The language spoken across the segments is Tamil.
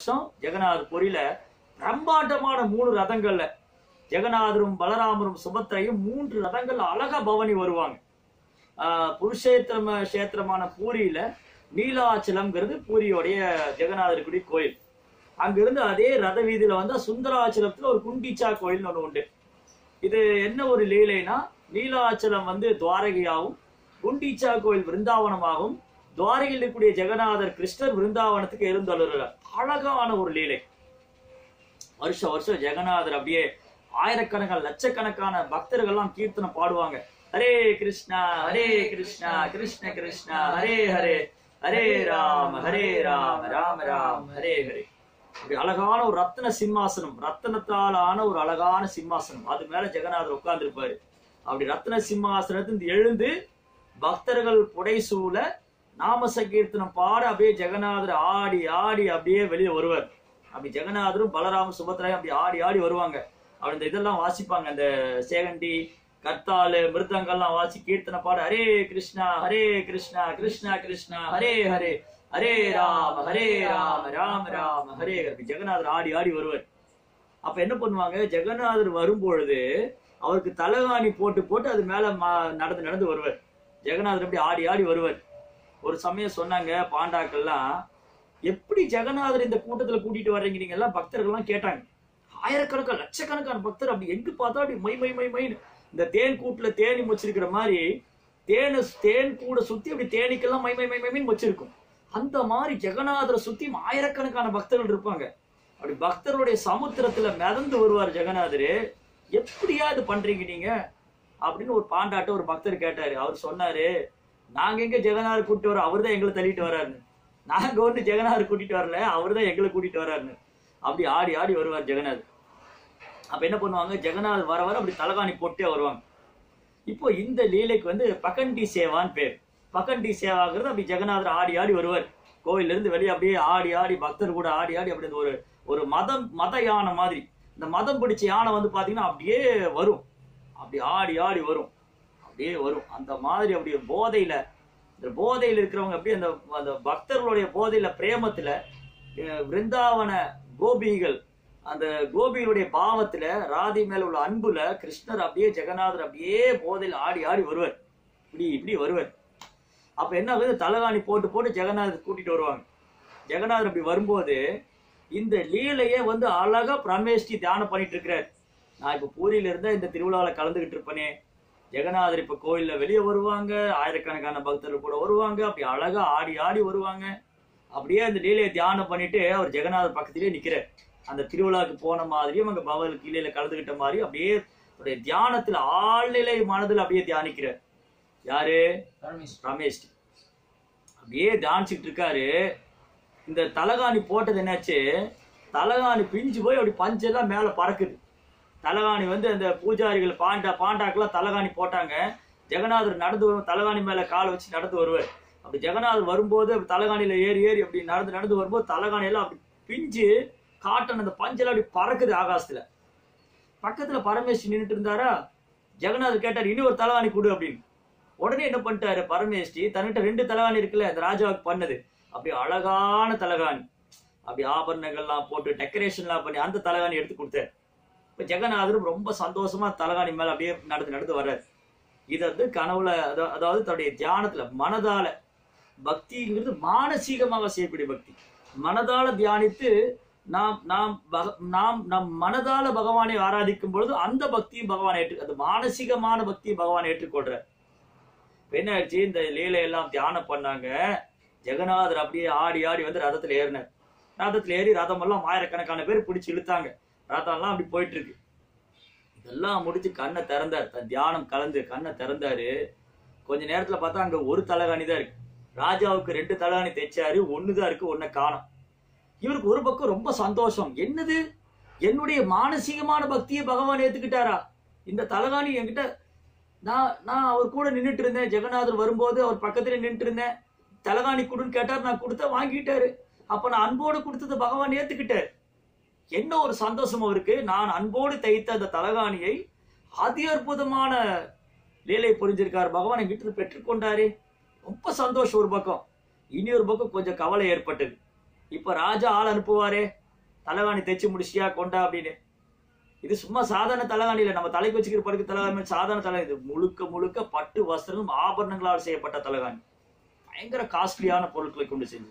வருஷம் ஜெகநாதர் புரியில பிரம்மாண்டமான மூணு ரதங்கள்ல ஜெகநாதரும் பலராமரும் சுபத்திரையும் மூன்று ரதங்கள்ல அழகா பவனி வருவாங்க ஆஹ் புருஷேத்திரம கஷேத்திரமான பூரியில நீலாச்சலம்ங்கிறது பூரியோடைய ஜெகநாதருக்குடி கோயில் அங்கிருந்து அதே ரத வீதியில வந்தா சுந்தராச்சலத்துல ஒரு குண்டிச்சா கோயில்னு ஒண்ணு உண்டு இது என்ன ஒரு லீலைனா நீலாச்சலம் வந்து துவாரகையாகவும் குண்டிச்சா கோயில் விருந்தாவனமாகவும் துவாரகையில் இருக்கக்கூடிய ஜெகநாதர் கிருஷ்ணர் விருந்தாவனத்துக்கு எழுந்தருளார் அழகான ஒரு லீலை வருஷம் வருஷம் ஜெகநாதர் அப்படியே ஆயிரக்கணக்கான லட்சக்கணக்கான பக்தர்கள்லாம் கீர்த்தனம் பாடுவாங்க ஹரே கிருஷ்ணா ஹரே கிருஷ்ணா கிருஷ்ண கிருஷ்ணா ஹரே ஹரே ஹரே ராம ஹரே ராம ராம ராம ஹரே ஹரே அப்படி அழகான ஒரு ரத்தின சிம்மாசனம் ரத்தினத்தால் ஆன ஒரு அழகான சிம்மாசனம் அது மேல ஜெகநாதர் உட்கார்ந்திருப்பாரு அப்படி ரத்தின சிம்மாசனத்திலிருந்து எழுந்து பக்தர்கள் புடைசூழ நாம சங்கீர்த்தனம் பாட அப்படியே ஜெகநாதர் ஆடி ஆடி அப்படியே வெளியே வருவார் அப்படி ஜெகநாதரும் பலராம சுபத்ராயும் அப்படி ஆடி ஆடி வருவாங்க அப்படி இந்த இதெல்லாம் வாசிப்பாங்க அந்த சேகண்டி கர்த்தாலு மிருதங்கள்லாம் வாசி கீர்த்தனை பாட ஹரே கிருஷ்ணா ஹரே கிருஷ்ணா கிருஷ்ணா கிருஷ்ணா ஹரே ஹரே ஹரே ராம ஹரே ராம ராம ராம ஹரே ஹரே அப்படி ஜெகநாதர் ஆடி ஆடி வருவார் அப்ப என்ன பண்ணுவாங்க ஜெகநாதர் வரும்பொழுது அவருக்கு தலகாணி போட்டு போட்டு அது மேல மா- நடந்து நடந்து வருவார் ஜெகநாதர் அப்படி ஆடி ஆடி வருவார் ஒரு சமயம் சொன்னாங்க பாண்டாக்கள்லாம் எப்படி ஜெகநாதர் இந்த கூட்டத்துல கூட்டிட்டு வர்றீங்க நீங்க எல்லாம் பக்தர்கள்லாம் கேட்டாங்க ஆயிரக்கணக்கான லட்சக்கணக்கான பக்தர் அப்படி எங்க பார்த்தா அப்படி மை மை மை மைன்னு இந்த தேன் கூட்டுல தேனி வச்சிருக்கிற மாதிரி தேனை தேன் கூட சுத்தி அப்படி தேனீக்கெல்லாம் மை மை மை மைன்னு வச்சிருக்கும் அந்த மாதிரி ஜெகநாதரை சுத்தி ஆயிரக்கணக்கான பக்தர்கள் இருப்பாங்க அப்படி பக்தர்களுடைய சமுத்திரத்துல மிதந்து வருவார் ஜெகநாதர் எப்படியா இது பண்றீங்க நீங்க அப்படின்னு ஒரு பாண்டாட்ட ஒரு பக்தர் கேட்டாரு அவர் சொன்னாரு நாங்க எங்க ஜெகநாதர் கூட்டிட்டு வரோம் அவர் தான் எங்களை தள்ளிட்டு வர்றாருன்னு நாங்க வந்து ஜெகநாதர் கூட்டிட்டு வரல அவர் தான் எங்களை கூட்டிட்டு வர்றாருன்னு அப்படி ஆடி ஆடி வருவார் ஜெகநாதர் அப்ப என்ன பண்ணுவாங்க ஜெகநாதர் வர வர அப்படி தலகாணி போட்டே வருவாங்க இப்போ இந்த லீலைக்கு வந்து பகண்டி சேவான்னு பேர் பகண்டி சேவாங்கிறது அப்படி ஜெகநாதர் ஆடி ஆடி வருவார் கோயில்ல இருந்து வெளியே அப்படியே ஆடி ஆடி பக்தர் கூட ஆடி ஆடி அப்படி இந்த ஒரு ஒரு மதம் மத யானை மாதிரி இந்த மதம் பிடிச்ச யானை வந்து பாத்தீங்கன்னா அப்படியே வரும் அப்படி ஆடி ஆடி வரும் அப்படியே வரும் அந்த மாதிரி அப்படியே போதையில இந்த போதையில இருக்கிறவங்க அப்படியே அந்த அந்த பக்தர்களுடைய போதையில பிரேமத்துல அஹ், விருந்தாவன கோபிகள் அந்த கோபிகளுடைய பாவத்துல ராதி மேல உள்ள அன்புல கிருஷ்ணர் அப்படியே ஜெகநாதர் அப்படியே போதையில ஆடி ஆடி வருவார் இப்படி இப்படி வருவார் அப்ப என்ன ஆகுது தலகாணி போட்டு போட்டு ஜெகநாதர் கூட்டிட்டு வருவாங்க ஜெகநாதர் அப்படி வரும்போது இந்த லீலையே வந்து அழகா பிரமேஷ்டி தியானம் பண்ணிட்டு இருக்கிறார் நான் இப்ப பூரியில இருந்தா இந்த திருவிழாவில கலந்துகிட்டு இருப்பேனே ஜெகநாதர் இப்ப கோயில்ல வெளியே வருவாங்க ஆயிரக்கணக்கான பக்தர்கள் கூட வருவாங்க அப்படி அழகா ஆடி ஆடி வருவாங்க அப்படியே அந்த லீலையை தியானம் பண்ணிட்டு அவர் ஜெகநாதர் பக்கத்திலேயே நிக்கிறார் அந்த திருவிழாக்கு போன மாதிரியும் அங்க பவல் கீழையில கலந்துகிட்ட மாதிரி அப்படியே அவருடைய தியானத்துல ஆழ்நிலை மனதில் அப்படியே தியானிக்கிறார் யாரு பரமேஸ்வரன் ரமேஷ் அப்படியே டான்ஸிட்டு இருக்காரு இந்த தலகாணி போட்டது என்னாச்சு தலகாணி பிஞ்சு போய் அப்படி பஞ்செல்லாம் மேல பறக்குது தலகாணி வந்து அந்த பூஜாரிகள் பாண்டா பாண்டாக்கெல்லாம் தலகாணி போட்டாங்க ஜெகநாதர் நடந்து வரும் தலகாணி மேல கால் வச்சு நடந்து வருவார் அப்படி ஜெகநாதர் வரும்போது அப்படி தலகாணியில ஏறி ஏறி அப்படி நடந்து நடந்து வரும்போது தலகாணி எல்லாம் அப்படி பிஞ்சு காட்டன் அந்த பஞ்செல்லாம் அப்படி பறக்குது ஆகாசத்துல பக்கத்துல பரமேஸ்வரன் நின்னுட்டு இருந்தாரா ஜெகநாதர் கேட்டார் இனி ஒரு தலகாணி கொடு அப்படின்னு உடனே என்ன பண்ணிட்டாரு பரமேஷ்டி தன்கிட்ட ரெண்டு தலகாணி இருக்குல்ல அந்த ராஜாவுக்கு பண்ணது அப்படியே அழகான தலகாணி அப்படி ஆபரணங்கள்லாம் போட்டு டெக்கரேஷன்லாம் பண்ணி அந்த தலகாணி எடுத்து கொடுத்தாரு இப்ப ஜெகநாதரும் ரொம்ப சந்தோஷமா தலகாணி மேல அப்படியே நடந்து நடந்து வர்றாரு இது வந்து கனவுல அதா- அதாவது தன்னுடைய தியானத்துல மனதால பக்திங்கிறது மானசீகமாக செய்யக்கூடிய பக்தி மனதால தியானித்து நாம் நாம் பக- நாம் நம் மனதால பகவானை ஆராதிக்கும் பொழுது அந்த பக்தியும் பகவான் ஏற்று அந்த மானசீகமான பக்தியும் பகவான் ஏற்றுக்கொள்றார் இப்ப என்ன ஆயிடுச்சு இந்த லீலை எல்லாம் தியானம் பண்ணாங்க ஜெகநாதர் அப்படியே ஆடி ஆடி வந்து ரதத்துல ஏறினார் ரதத்துல ஏறி ரதம் எல்லாம் ஆயிரக்கணக்கான பேர் பிடிச்சு இழுத்தாங்க ரதம் எல்லாம் அப்படி போயிட்டு இருக்கு இதெல்லாம் முடிச்சு கண்ணை திறந்தார் தன் தியானம் கலந்து கண்ணை திறந்தாரு கொஞ்ச நேரத்துல பார்த்தா அங்க ஒரு தலகாணி தான் இருக்கு ராஜாவுக்கு ரெண்டு தலகாணி தைச்சாரு ஒண்ணுதான் இருக்கு ஒன்ன காணோம் இவருக்கு ஒரு பக்கம் ரொம்ப சந்தோஷம் என்னது என்னுடைய மானசீகமான பக்தியை பகவான் ஏத்துக்கிட்டாரா இந்த தலகாணி என்கிட்ட நான் நான் அவர் கூட நின்னுட்டு இருந்தேன் ஜெகநாதர் வரும்போது அவர் பக்கத்துல நின்னுட்டு இருந்தேன் தலகாணி கொடுன்னு கேட்டார் நான் கொடுத்த வாங்கிட்டாரு அப்ப நான் அன்போடு கொடுத்தது பகவான் ஏத்துக்கிட்டார் என்ன ஒரு சந்தோஷம் அவருக்கு நான் அன்போடு தைத்த அந்த தலகாணியை அதி அற்புதமான லீலை புரிஞ்சிருக்கார் பகவான் என்கிட்ட இருந்து பெற்றுக்கொண்டாரே ரொம்ப சந்தோஷம் ஒரு பக்கம் இனி ஒரு பக்கம் கொஞ்சம் கவலை ஏற்பட்டது இப்ப ராஜா ஆள் அனுப்புவாரே தலைகாணி தைச்சு முடிச்சியா கொண்டா அப்படின்னு இது சும்மா சாதாரண தலைகாணி இல்ல நம்ம தலைக்கு வச்சுக்கிற படுக்க தலைகாணி மாதிரி சாதாரண தலை இது முழுக்க முழுக்க பட்டு வஸ்திரம் ஆபரணங்களால் செய்யப்பட்ட தலைகாணி பயங்கர காஸ்ட்லியான பொருட்களை கொண்டு செஞ்சு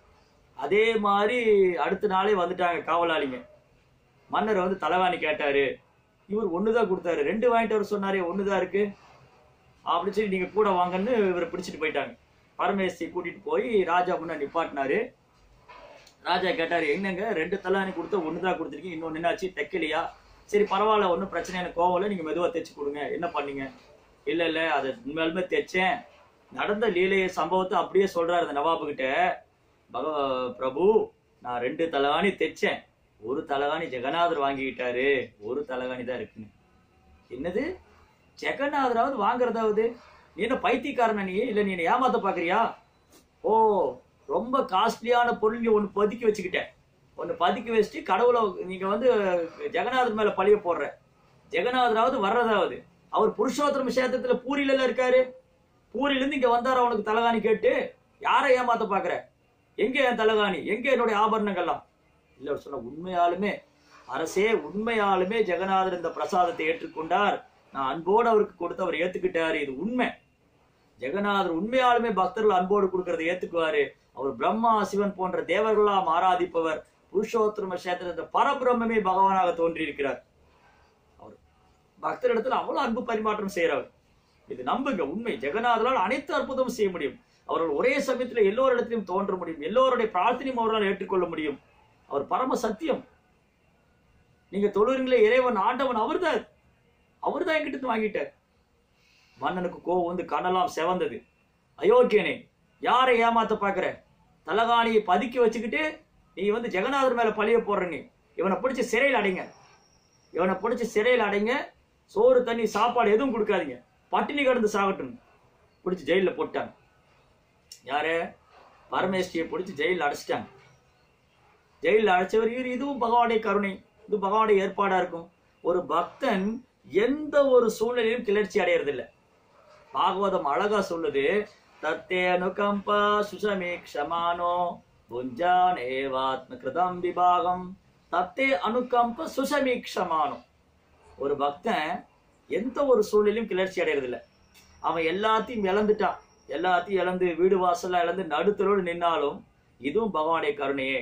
அதே மாதிரி அடுத்த நாளே வந்துட்டாங்க காவலாளிங்க மன்னர் வந்து தலைவாணி கேட்டாரு இவர் ஒண்ணுதான் கொடுத்தாரு ரெண்டு வாங்கிட்டு வர சொன்னாரே ஒண்ணுதான் இருக்கு அப்படின்னு சொல்லி நீங்க கூட வாங்கன்னு இவரை பிடிச்சிட்டு போயிட்டாங்க பரமேஸ்வரி கூட்டிட்டு போய் ராஜா முன்னாடி நிப்பாட்டினாரு ராஜா கேட்டாரு என்னங்க ரெண்டு தலைவாணி கொடுத்தா ஒண்ணுதான் கொடுத்துருக்கீங்க இன்னொன்னு என்னாச்சு தைக்கலையா சரி பரவாயில்ல ஒன்றும் பிரச்சனை எனக்கு கோவம் இல்லை நீங்க மெதுவா தைச்சு கொடுங்க என்ன பண்ணீங்க இல்ல இல்ல அதை உண்மையாலுமே தைச்சேன் நடந்த லீலைய சம்பவத்தை அப்படியே சொல்றாரு அந்த நவாபு கிட்ட பகவ பிரபு நான் ரெண்டு தலைவாணி தைச்சேன் ஒரு தலைவாணி ஜெகநாதர் வாங்கிக்கிட்டாரு ஒரு தலைவாணி தான் இருக்குன்னு என்னது ஜெகநாதராவது வாங்குறதாவது நீ என்ன பைத்தியக்காரனா நீ இல்ல நீ என்ன ஏமாத்த பாக்குறியா ஓ ரொம்ப காஸ்ட்லியான பொருள் நீ ஒன்று பதுக்கி வச்சுக்கிட்ட ஒன்று பதுக்கி வச்சுட்டு கடவுளை நீங்க வந்து ஜெகநாதர் மேல பழிய போடுற ஜெகநாதராவது வர்றதாவது அவர் புருஷோத்தரம் கஷேத்திரத்துல பூரியில எல்லாம் இருக்காரு பூரியில இருந்து இங்க வந்தாரு அவனுக்கு தலகாணி கேட்டு யாரை ஏமாத்த பாக்குற எங்க என் தலகாணி எங்க என்னுடைய ஆபரணங்கள்லாம் இல்ல அவர் சொன்ன உண்மையாலுமே அரசே உண்மையாலுமே ஜெகநாதர் இந்த பிரசாதத்தை ஏற்றுக்கொண்டார் நான் அன்போடு அவருக்கு கொடுத்து அவர் ஏத்துக்கிட்டாரு இது உண்மை ஜெகநாதர் உண்மையாலுமே பக்தர்கள் அன்போடு கொடுக்கறதை ஏத்துக்குவாரு அவர் பிரம்மா சிவன் போன்ற தேவர்களாம் ஆராதிப்பவர் புருஷோத்தம கஷேத்திரத்தை பரபிரம்மே பகவானாக தோன்றியிருக்கிறார் அவர் பக்தரிடத்துல அவ்வளவு அன்பு பரிமாற்றம் செய்யறவர் இது நம்புங்க உண்மை ஜெகநாதரால் அனைத்து அற்புதமும் செய்ய முடியும் அவர்கள் ஒரே சமயத்துல எல்லோரிடத்திலும் தோன்ற முடியும் எல்லோருடைய பிரார்த்தனையும் அவரால் ஏற்றுக்கொள்ள முடியும் அவர் பரம சத்தியம் நீங்க தொழுறீங்களே இறைவன் ஆண்டவன் அவர்தான் அவர்தான் என்கிட்ட இருந்து வாங்கிட்டார் மன்னனுக்கு கோவம் வந்து கண்ணெல்லாம் செவந்தது அயோக்கியனே யாரை ஏமாத்த பாக்குற தலகாணியை பதுக்கி வச்சுக்கிட்டு நீ வந்து ஜெகநாதர் மேல பழிய போடுற நீ இவனை பிடிச்சி சிறையில் அடைங்க இவனை பிடிச்சி சிறையில் அடைங்க சோறு தண்ணி சாப்பாடு எதுவும் கொடுக்காதீங்க பட்டினி கிடந்து சாகட்டும் பிடிச்சி ஜெயில போட்டாங்க யாரு பரமேஸ்வரியை பிடிச்சி ஜெயில அடைச்சிட்டாங்க ஜெயில அடைச்சவர் இவர் இதுவும் பகவானுடைய கருணை இது பகவானுடைய ஏற்பாடா இருக்கும் ஒரு பக்தன் எந்த ஒரு சூழ்நிலையும் கிளர்ச்சி அடையறதில்ல பாகவதம் அழகா சொல்லுது தத்தே அனுகம்பா சுசமீக்ஷமானோ புஞ்சான் ஏவாத்ம கிருதம் விபாகம் தத்தே அனுகம்ப சுசமீக்ஷமானோ ஒரு பக்தன் எந்த ஒரு சூழ்நிலையும் கிளர்ச்சி அடையறதில்ல அவன் எல்லாத்தையும் இழந்துட்டான் எல்லாத்தையும் இழந்து வீடு வாசல்ல இழந்து நடுத்தரோடு நின்னாலும் இதுவும் பகவானுடைய கருணையே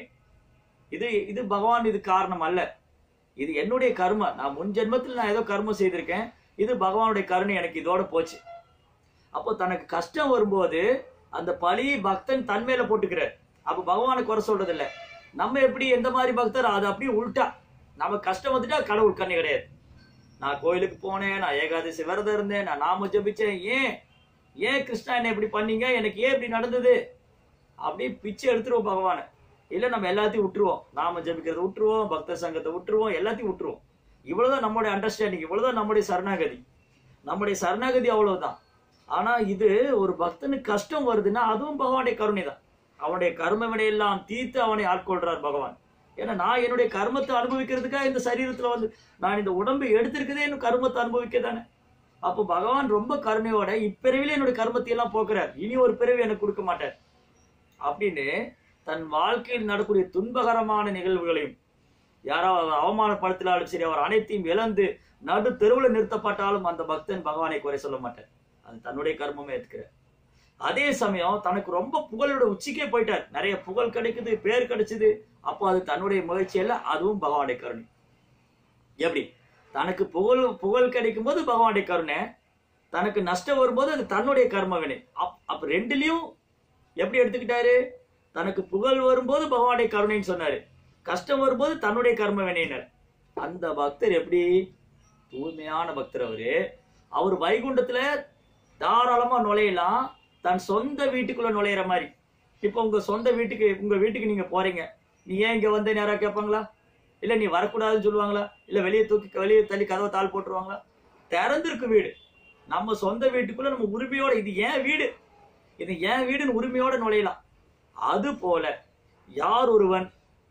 இது இது பகவான் இது காரணம் அல்ல இது என்னுடைய கர்ம நான் முன் ஜென்மத்தில் நான் ஏதோ கர்மம் செய்திருக்கேன் இது பகவானுடைய கருணை எனக்கு இதோட போச்சு அப்போ தனக்கு கஷ்டம் வரும்போது அந்த பழி பக்தன் தன் மேல போட்டுக்கிறார் அப்ப பகவானை குறை சொல்றது இல்ல நம்ம எப்படி எந்த மாதிரி பக்தர் அது அப்படியே உள்டா நம்ம கஷ்டம் வந்துட்டா கடவுள் கண்ணு கிடையாது நான் கோயிலுக்கு போனேன் நான் ஏகாதசி விரதம் இருந்தேன் நான் நாம ஜபிச்சேன் ஏன் ஏன் கிருஷ்ணா என்ன இப்படி பண்ணீங்க எனக்கு ஏன் இப்படி நடந்தது அப்படியே பிச்சை எடுத்துருவோம் பகவானை இல்ல நம்ம எல்லாத்தையும் விட்டுருவோம் நாம ஜபிக்கிறத விட்டுருவோம் பக்த சங்கத்தை விட்டுருவோம் எல்லாத்தையும் விட்டுருவோம் இவ்வளவுதான் நம்மளுடைய அண்டர்ஸ்டாண்டிங் இவ்வளவுதான் நம்முடைய சரணாகதி நம்முடைய சரணாகதி அவ்வளவுதான் ஆனா இது ஒரு பக்தனுக்கு கஷ்டம் வருதுன்னா அதுவும் பகவானுடைய கருணை தான் அவனுடைய கர்ம வினையெல்லாம் தீர்த்து அவனை ஆட்கொள்றார் பகவான் ஏன்னா நான் என்னுக்காக கர்மத்தை அனுபவிக்கிறதுக்காக இந்த சரீரத்துல வந்து நான் இந்த உடம்பை எடுத்திருக்கதே இன்னும் கர்மத்தை அனுபவிக்க தானே அப்போ பகவான் ரொம்ப கருணையோட இப்பிறவில என்னுடைய கர்மத்தை எல்லாம் போக்குறார் இனி ஒரு பிறவி எனக்கு கொடுக்க மாட்டார் அப்படின்னு தன் வாழ்க்கையில் நடக்கூடிய துன்பகரமான நிகழ்வுகளையும் யாராவது அவமானப்படுத்தினாலும் சரி அவர் அனைத்தையும் இழந்து நடு தெருவில் நிறுத்தப்பட்டாலும் அந்த பக்தன் பகவானை குறை சொல்ல மாட்டார் அது தன்னுடைய கர்மமே ஏத்துக்கிறார் அதே சமயம் தனக்கு ரொம்ப புகழோட உச்சிக்கே போயிட்டார் நிறைய புகழ் கிடைக்குது பேர் கிடைச்சது அப்போ அது தன்னுடைய முயற்சி அல்ல அதுவும் பகவானுடைய கருணை எப்படி தனக்கு புகழ் புகழ் கிடைக்கும் போது பகவானுடைய கருணை தனக்கு நஷ்டம் வரும்போது அது தன்னுடைய கர்ம வினை அப் அப்ப ரெண்டுலயும் எப்படி எடுத்துக்கிட்டாரு தனக்கு புகழ் வரும்போது பகவானுடைய கருணைன்னு சொன்னாரு கஷ்டம் வரும்போது தன்னுடைய கர்ம வினையினர் அந்த பக்தர் எப்படி தூய்மையான பக்தர் அவரு அவர் வைகுண்டத்துல தாராளமா நுழையலாம் தன் சொந்த வீட்டுக்குள்ள நுழையிற மாதிரி இப்போ உங்க சொந்த வீட்டுக்கு உங்க வீட்டுக்கு நீங்க போறீங்க நீ ஏன் இங்க வந்து நேரா கேட்பாங்களா இல்ல நீ வரக்கூடாதுன்னு சொல்லுவாங்களா இல்ல வெளியே தூக்கி வெளியே தள்ளி கதவை தாள் போட்டுருவாங்களா திறந்திருக்கு வீடு நம்ம சொந்த வீட்டுக்குள்ள நம்ம உரிமையோட இது ஏன் வீடு இது ஏன் வீடுன்னு உரிமையோட நுழையலாம் அது போல யார் ஒருவன்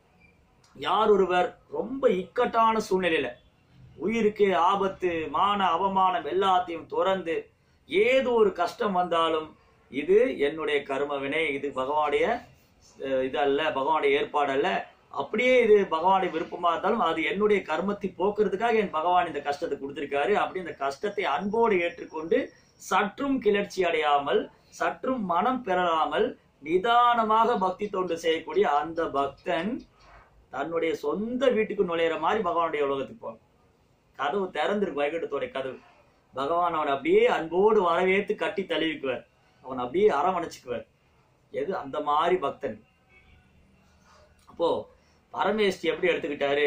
யார் ஒருவர் ரொம்ப இக்கட்டான சூழ்நிலையில உயிருக்கு ஆபத்து மான அவமானம் எல்லாத்தையும் துறந்து ஏதோ ஒரு கஷ்டம் வந்தாலும் இது என்னுடைய கர்ம வினை இது பகவானுடைய அஹ், இது அல்ல பகவானுடைய ஏற்பாடு அல்ல அப்படியே இது பகவானுடைய விருப்பமா இருந்தாலும் அது என்னுடைய கர்மத்தை போக்குறதுக்காக என் பகவான் இந்த கஷ்டத்தை கொடுத்திருக்காரு அப்படி இந்த கஷ்டத்தை அன்போடு ஏற்றுக்கொண்டு சற்றும் கிளர்ச்சி அடையாமல் சற்றும் மனம் பெறாமல் நிதானமாக பக்தி தொண்டு செய்யக்கூடிய அந்த பக்தன் தன்னுடைய சொந்த வீட்டுக்கு நுழையிற மாதிரி பகவானுடைய உலகத்துக்கு போவான் கதவு திறந்திருக்கு வைகுண்டத்தோட கதவு பகவான் அவனை அப்படியே அன்போடு வரவேற்று கட்டி தழுவிக்குவார் அவன் அப்படியே அரவணைச்சுக்குவார் எது அந்த மாதிரி பக்தன் அப்போ பரமேஷ்டி எப்படி எடுத்துக்கிட்டாரு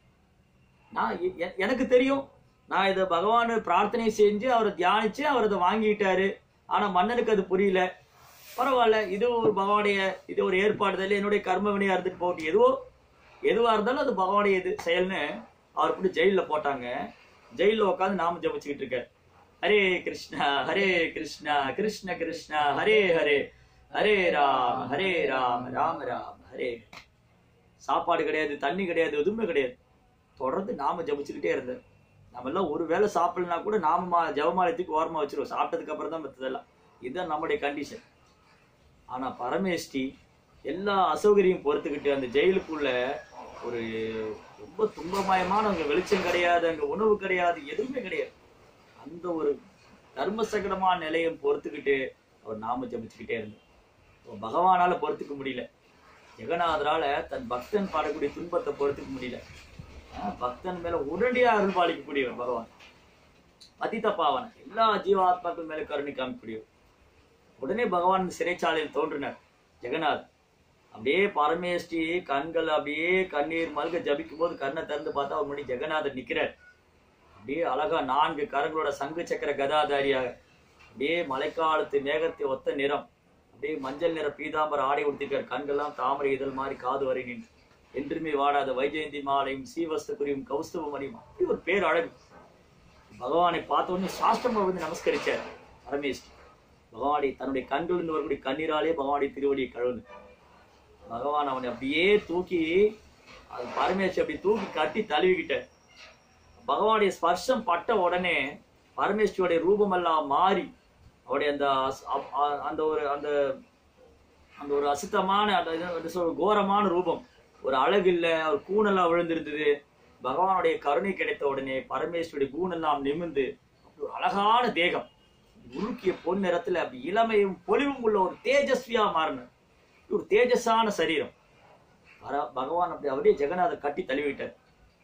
நான் எ- எ- எனக்கு தெரியும் நான் இதை பகவான் பிரார்த்தனை செஞ்சு அவரை தியானிச்சு அவர் அதை வாங்கிட்டாரு ஆனா மன்னனுக்கு அது புரியல பரவாயில்ல இது ஒரு பகவானுடைய இது ஒரு ஏற்பாடு தான் என்னுடைய கர்ம வினையா இருந்துட்டு போட்டு எதுவோ எதுவா இருந்தாலும் அது பகவானுடைய இது செயல்னு அவர் கூட ஜெயில போட்டாங்க ஜெயில உட்காந்து நாம ஜபிச்சுக்கிட்டு இருக்காரு ஹரே கிருஷ்ணா ஹரே கிருஷ்ணா கிருஷ்ண கிருஷ்ணா ஹரே ஹரே ஹரே ராம் ஹரே ராம் ராம ராம் ஹரே சாப்பாடு கிடையாது தண்ணி கிடையாது எதுவுமே கிடையாது தொடர்ந்து நாம ஜபிச்சுக்கிட்டே இருந்தார் நம்ம எல்லாம் ஒரு வேளை சாப்பிடலனா கூட நாம மா- ஜெபமாலயத்துக்கு ஓரமா வச்சிருவோம் சாப்பிட்டதுக்கு அப்புறம் தான் மற்றதெல்லாம் இதுதான் நம்முடைய கண்டிஷன் ஆனா பரமேஷ்டி எல்லா அசௌகரியம் பொறுத்துக்கிட்டு அந்த ஜெயிலுக்குள்ள ஒரு ரொம்ப துன்பமயமான அங்க வெளிச்சம் கிடையாது அங்க உணவு கிடையாது எதுவுமே கிடையாது அந்த ஒரு தர்ம சங்கடமான நிலையம் பொறுத்துக்கிட்டு அவர் நாம ஜபிச்சுக்கிட்டே இருந்தார் அப்போ பகவானால பொறுத்துக்க முடியல ஜெகநாதரால தன் பக்தன் பாடக்கூடிய துன்பத்தை பொறுத்துக்க முடியல ஆஹ் பக்தன் மேல உடனடியா அருள் பாலிக்கக்கூடியவர் பகவான் பதித்த பாவன எல்லா ஜீவாத்மாக்கள் மேல கருணை காமிக்கக்கூடியவர் உடனே பகவான் சிறைச்சாலையில் தோன்றினார் ஜெகநாத் அப்படியே பரமேஷ்டி கண்கள் அப்படியே கண்ணீர் மல்க ஜபிக்கும் போது கண்ணை திறந்து பார்த்தா அவர் முன்னாடி ஜெகநாதர் நிக்கிறார் அப்படியே அழகா நான்கு கரங்களோட சங்கு சக்கர கதாதாரியாக அப்படியே மழைக்காலத்து மேகத்தை ஒத்த நிறம் அப்படியே மஞ்சள் நிற பீதாம்பர ஆடை உடுத்திருக்கார் கண்கள்லாம் தாமரை இதழ் மாதிரி காது வரை நின்று என்றுமே வாடாத வைஜெயந்தி மாலையும் சீவஸ்தகுரியும் கௌஸ்தவமணியும் அப்படி ஒரு பேர் அழகு பகவானை பார்த்த உடனே சாஷ்டமா வந்து நமஸ்கரிச்சார் பரமேஷ் பகவானை தன்னுடைய கண்களில் வரக்கூடிய கண்ணீராலே பகவானுடைய திருவடியை கழுவுது பகவான் அவனை அப்படியே தூக்கி அது பரமேஷ் அப்படி தூக்கி கட்டி தழுவிக்கிட்டார் பகவானுடைய ஸ்பர்ஷம் பட்ட உடனே பரமேஸ்வருடைய ரூபமெல்லாம் மாறி அவருடைய அந்த அஸ்- அப்- அ- அந்த ஒரு அந்த அந்த ஒரு அசுத்தமான அந்த இது- என்ன சொல்றது, கோரமான ரூபம் ஒரு அழகு இல்ல ஒரு கூணெல்லாம் விழுந்திருந்தது பகவானுடைய கருணை கிடைத்த உடனே பரமேஸ்வருடைய கூணெல்லாம் நிமிர்ந்து அப்படி ஒரு அழகான தேகம் உருக்கிய பொன் நிறத்துல அப்படி இளமையும் பொலிவும் உள்ள ஒரு தேஜஸ்வியா மாறினார் ஒரு தேஜஸான சரீரம் பர- பகவான் அப்படி அப்படியே ஜெகநாதர் கட்டி தழுவிட்டார்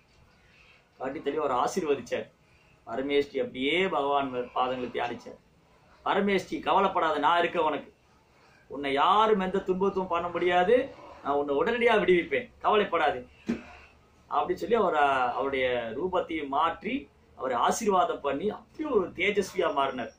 கட்டி தள்ளி அவர் ஆசீர்வதிச்சார் பரமேஷ்டி அப்படியே பகவான் மேல் பாதங்களை தியானிச்சார் பரமேஷ்டி கவலைப்படாத நான் இருக்க உனக்கு உன்னை யாரும் எந்த துன்பத்தும் பண்ண முடியாது நான் உன்னை உடனடியா விடுவிப்பேன் கவலைப்படாது அப்படின்னு சொல்லி அவர் அஹ், அவருடைய ரூபத்தையும் மாற்றி அவரை ஆசீர்வாதம் பண்ணி அப்படி ஒரு தேஜஸ்வியா மாறினார்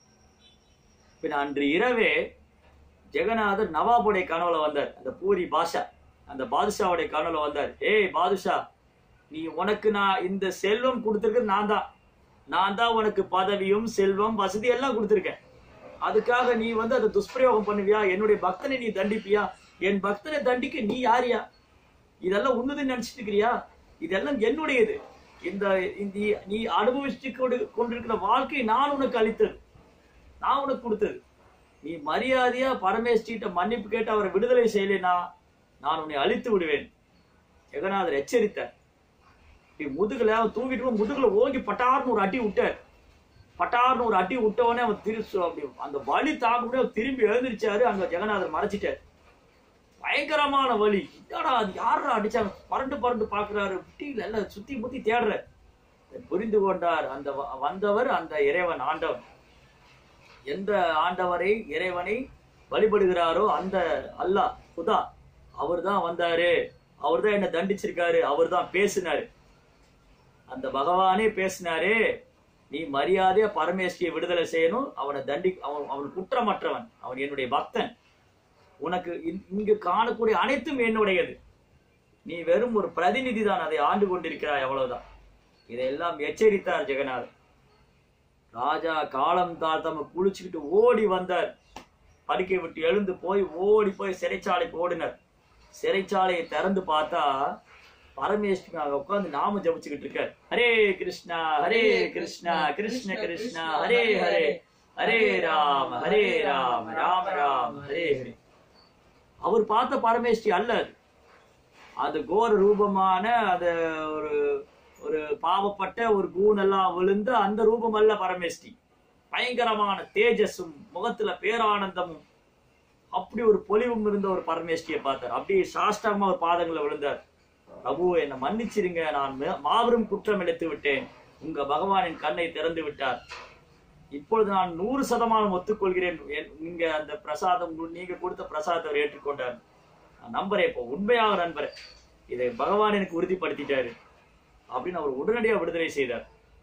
பின் அன்று இரவே ஜெகநாதர் நவாபுடைய கனவுல வந்தார் அந்த பூரி பாஷா அந்த பாதுஷாவுடைய கனவுல வந்தார் ஏய் பாதுஷா நீ உனக்கு நான் இந்த செல்வம் கொடுத்துருக்கிறது நான் தான் நான் தான் உனக்கு பதவியும் செல்வம் வசதி எல்லாம் கொடுத்துருக்கேன் அதுக்காக நீ வந்து அதை துஷ்பிரயோகம் பண்ணுவியா என்னுடைய பக்தனை நீ தண்டிப்பியா என் பக்தனை தண்டிக்க நீ யாரியா இதெல்லாம் உன்னதுன்னு நினைச்சிட்டு இருக்கிறியா இதெல்லாம் என்னுடையது இந்த இந்த நீ அனுபவிச்சு கொண்டு கொண்டிருக்கிற வாழ்க்கை நான் உனக்கு அளித்தது நான் உனக்கு கொடுத்தது நீ மரியாதையா பரமேஸ்வரிட்ட மன்னிப்பு கேட்டு அவரை விடுதலை செய்யலைனா நான் உன்னை அழித்து விடுவேன் ஜெகநாதர் எச்சரித்தார் இப்படி முதுகுல அவன் தூங்கிட்டு இருக்கும்போது முதுகுல ஓங்கி பட்டார்னு ஒரு அடி விட்டார் பட்டார்னு ஒரு அடி விட்டவனே அவன் திரு அப்படி அந்த வலி தாங்க முடியாது அவன் திரும்பி எழுந்திருச்சாரு அங்க ஜெகநாதர் மறைச்சிட்டார் பயங்கரமான வலி என்னடா அது யாரா அடிச்சாங்க பரண்டு பரண்டு பாக்குறாரு முட்டியில எல்லாம் சுத்தி முத்தி தேடுறார் புரிந்து கொண்டார் அந்த வ- வந்தவர் அந்த இறைவன் ஆண்டவன் எந்த ஆண்டவரை இறைவனை வழிபடுகிறாரோ அந்த அல்லாஹ் குதா அவர் தான் வந்தாரு அவர் தான் என்ன தண்டிச்சிருக்காரு அவர் தான் பேசினாரு அந்த பகவானே பேசினாரு நீ மரியாதையா பரமேஸ்வரியை விடுதலை செய்யணும் அவனை தண்டி அவன் அவன் குற்றமற்றவன் அவன் என்னுடைய பக்தன் உனக்கு இ- இங்கு காணக்கூடிய அனைத்தும் என்னுடையது நீ வெறும் ஒரு பிரதிநிதி தான் அதை ஆண்டு கொண்டிருக்கிறாய் அவ்வளவுதான் இதையெல்லாம் எச்சரித்தார் ஜெகநாதர் ராஜா காலம் தாழ்த்தாம குளிச்சுக்கிட்டு ஓடி வந்தார் படுக்கை விட்டு எழுந்து போய் ஓடி போய் சிறைச்சாலைக்கு ஓடினார் சிறைச்சாலையை திறந்து பார்த்தா பரமேஸ்வரி அங்க உட்கார்ந்து நாம ஜபிச்சுக்கிட்டு இருக்கார் ஹரே கிருஷ்ணா ஹரே கிருஷ்ணா கிருஷ்ண கிருஷ்ணா ஹரே ஹரே ஹரே ராம ஹரே ராம ராம ராம ஹரே ஹரே அவர் பார்த்த பரமேஷ்டி அல்ல அது அது கோர ரூபமான அது ஒரு ஒரு பாவப்பட்ட ஒரு கூணெல்லாம் விழுந்து அந்த ரூபம் அல்ல பரமேஷ்டி பயங்கரமான தேஜஸும் முகத்துல பேரானந்தமும் அப்படி ஒரு பொலிவும் இருந்த ஒரு பரமேஷ்டியை பார்த்தார் அப்படியே சாஷ்டாங்கமா ஒரு பாதங்களை விழுந்தார் பிரபு என்னை மன்னிச்சிருங்க நான் மே- மாபெரும் குற்றம் இழைத்து விட்டேன் உங்க பகவானின் கண்ணை திறந்து விட்டார் இப்பொழுது நான் நூறு சதமானம் ஒத்துக்கொள்கிறேன் என்- நீங்க அந்த பிரசாதம் நீங்க கொடுத்த பிரசாதத்தை அவர் ஏற்றுக்கொண்டார் நான் நம்புறேன் இப்போ உண்மையாக நண்பரேன் இதை பகவான் எனக்கு உறுதிப்படுத்திட்டாரு அப்படின்னு அவர் உடனடியாக விடுதலை செய்தார்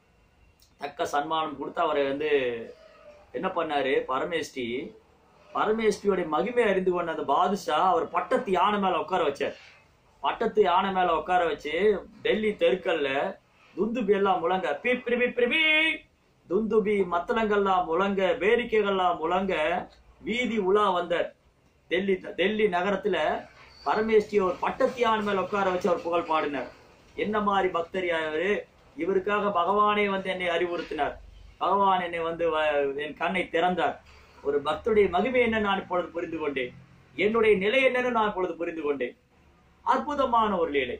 தக்க சன்மானம் கொடுத்து அவரை வந்து என்ன பண்ணாரு பரமேஷ்டி பரமேஷ்டியோடைய மகிமை அறிந்து கொண்ட அந்த பாதுஷா அவர் பட்டத்து யானை மேல உட்கார வச்சார் பட்டத்து யானை மேல உட்கார வச்சு டெல்லி தெருக்கல்ல துந்துபி எல்லாம் முழங்க பிப்ரி பிப்ரி துந்துபி மத்தளங்கள்லாம் முழங்க பேரிக்கைகள்லாம் முழங்க வீதி உலா வந்தார் டெல்லி டெல்லி நகரத்துல பரமேஷ்டி ஒரு பட்டத்து யானை மேல உட்கார வச்சு அவர் புகழ் பாடினார் என்ன மாதிரி பக்தர் அவரு இவருக்காக பகவானே வந்து என்னை அறிவுறுத்தினார் பகவான் என்னை வந்து வ- என் கண்ணை திறந்தார் ஒரு பக்தருடைய மகிமை என்ன நான் இப்பொழுது புரிந்து கொண்டேன் என்னுடைய நிலை என்னன்னு நான் இப்பொழுது புரிந்து கொண்டேன் அற்புதமான ஒரு லீலை